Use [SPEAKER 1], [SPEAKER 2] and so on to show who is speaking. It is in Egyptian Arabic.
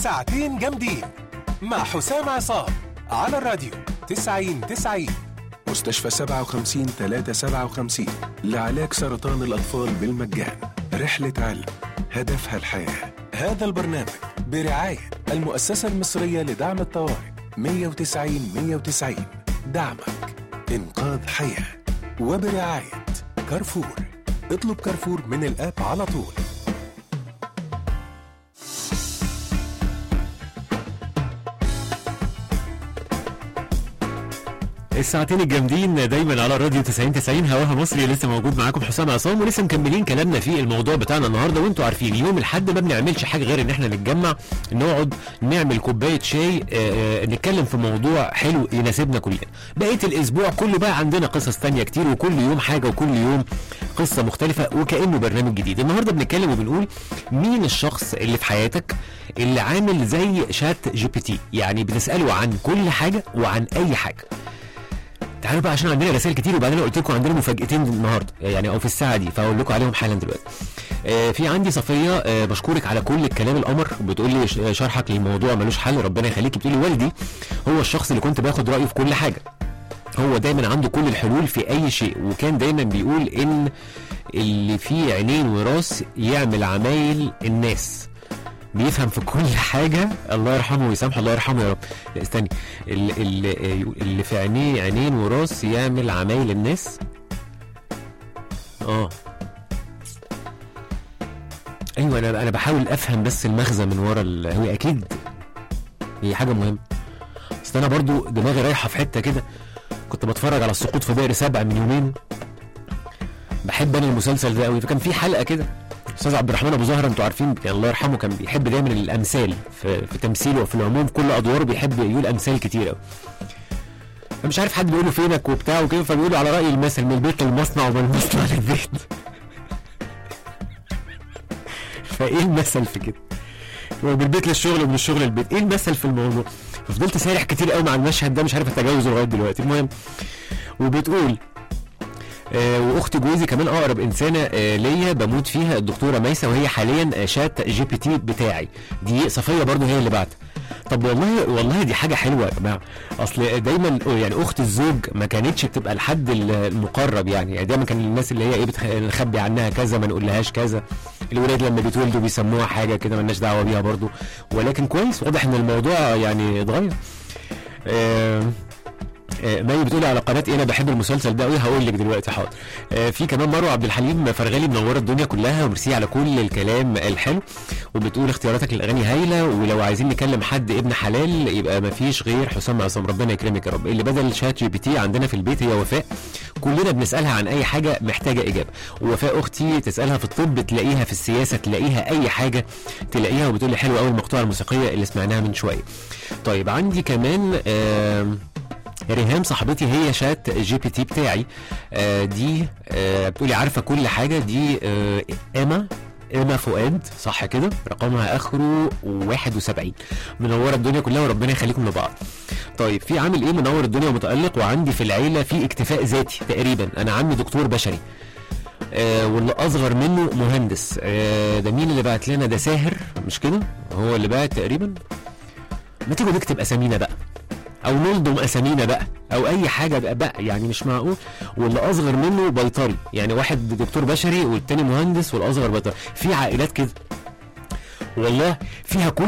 [SPEAKER 1] ساعتين جامدين مع حسام عصام على الراديو 90 90
[SPEAKER 2] مستشفى 57 357 لعلاج سرطان الأطفال بالمجان رحلة علم هدفها الحياة
[SPEAKER 1] هذا البرنامج برعاية المؤسسة المصرية لدعم الطوارئ 190 190 دعمك إنقاذ حياة وبرعاية كارفور اطلب كارفور من الآب على طول
[SPEAKER 3] الساعتين الجامدين دايما على راديو 90 90 هواها مصري لسه موجود معاكم حسام عصام ولسه مكملين كلامنا في الموضوع بتاعنا النهارده وانتوا عارفين يوم الحد ما بنعملش حاجه غير ان احنا نتجمع نقعد نعمل كوبايه شاي آه، آه، نتكلم في موضوع حلو يناسبنا كلنا بقيه الاسبوع كله بقى عندنا قصص تانية كتير وكل يوم حاجه وكل يوم قصه مختلفه وكانه برنامج جديد النهارده بنتكلم وبنقول مين الشخص اللي في حياتك اللي عامل زي شات جي بي تي يعني بتساله عن كل حاجه وعن اي حاجه تعالوا بقى عشان عندنا رسائل كتير وبعدين قلت لكم عندنا مفاجاتين النهارده يعني او في الساعه دي فاقول لكم عليهم حالا دلوقتي. آه في عندي صفيه آه بشكرك على كل الكلام القمر بتقول لي ش- شرحك للموضوع ملوش حل ربنا يخليك بتقول لي والدي هو الشخص اللي كنت باخد رايه في كل حاجه. هو دايما عنده كل الحلول في اي شيء وكان دايما بيقول ان اللي فيه عينين وراس يعمل عمايل الناس بيفهم في كل حاجة الله يرحمه ويسامحه الله يرحمه يا رب لا استني اللي, اللي, اللي في عينيه عينين وراس يعمل عمايل الناس اه ايوه انا انا بحاول افهم بس المغزى من ورا ال- هو اكيد هي حاجه مهمه اصل انا برضو دماغي رايحه في حته كده كنت بتفرج على السقوط في بئر سبع من يومين بحب انا المسلسل ده قوي فكان في حلقه كده استاذ عبد الرحمن ابو زهره انتوا عارفين يعني الله يرحمه كان بيحب دايما الامثال في, في تمثيله وفي العموم في كل ادواره بيحب يقول امثال كتير قوي فمش عارف حد بيقول له فينك وبتاع وكده فبيقولوا على راي المثل من البيت للمصنع ومن المصنع للبيت فايه المثل في كده؟ هو من البيت للشغل ومن الشغل للبيت ايه المثل في الموضوع؟ ففضلت سارح كتير قوي مع المشهد ده مش عارف اتجاوزه لغايه دلوقتي المهم وبتقول آه، واخت جوزي كمان اقرب انسانه آه، ليا بموت فيها الدكتوره ميسه وهي حاليا آه، شات جي بي تي بتاعي دي صفيه برضو هي اللي بعت طب والله والله دي حاجه حلوه يا جماعه اصل دايما يعني اخت الزوج ما كانتش بتبقى الحد المقرب يعني يعني دايما كان الناس اللي هي ايه بتخ- نخبي عنها كذا ما نقولهاش كذا الولاد لما بيتولدوا بيسموها حاجه كده مالناش دعوه بيها برضو ولكن كويس واضح ان الموضوع يعني اتغير آه آه، مي بتقولي على قناه ايه انا بحب المسلسل ده قوي هقول لك دلوقتي حاضر آه، في كمان مروه عبد الحليم فرغلي منوره الدنيا كلها وميرسي على كل الكلام الحلو وبتقول اختياراتك للاغاني هايله ولو عايزين نكلم حد ابن حلال يبقى ما فيش غير حسام عصام ربنا يكرمك يا رب اللي بدل شات جي بي تي عندنا في البيت هي وفاء كلنا بنسالها عن اي حاجه محتاجه اجابه ووفاء اختي تسالها في الطب تلاقيها في السياسه تلاقيها اي حاجه تلاقيها وبتقول لي حلوه قوي المقطوعه الموسيقيه اللي سمعناها من شويه طيب عندي كمان آم ريهام صاحبتي هي شات جي بي تي بتاعي آه دي آه بتقولي عارفه كل حاجه دي آه اما اما فؤاد صح كده رقمها اخره 71 منوره الدنيا كلها وربنا يخليكم لبعض طيب في عامل ايه منور الدنيا ومتالق وعندي في العيله في اكتفاء ذاتي تقريبا انا عمي دكتور بشري آه واللي اصغر منه مهندس آه ده مين اللي بعت لنا ده ساهر مش كده هو اللي بعت تقريبا ما تيجوا نكتب اسامينا بقى او نلضم اسامينا بقى او اي حاجه بقى, بقى يعني مش معقول واللي اصغر منه بيطري يعني واحد دكتور بشري والتاني مهندس والاصغر بيطري في عائلات كده والله فيها كل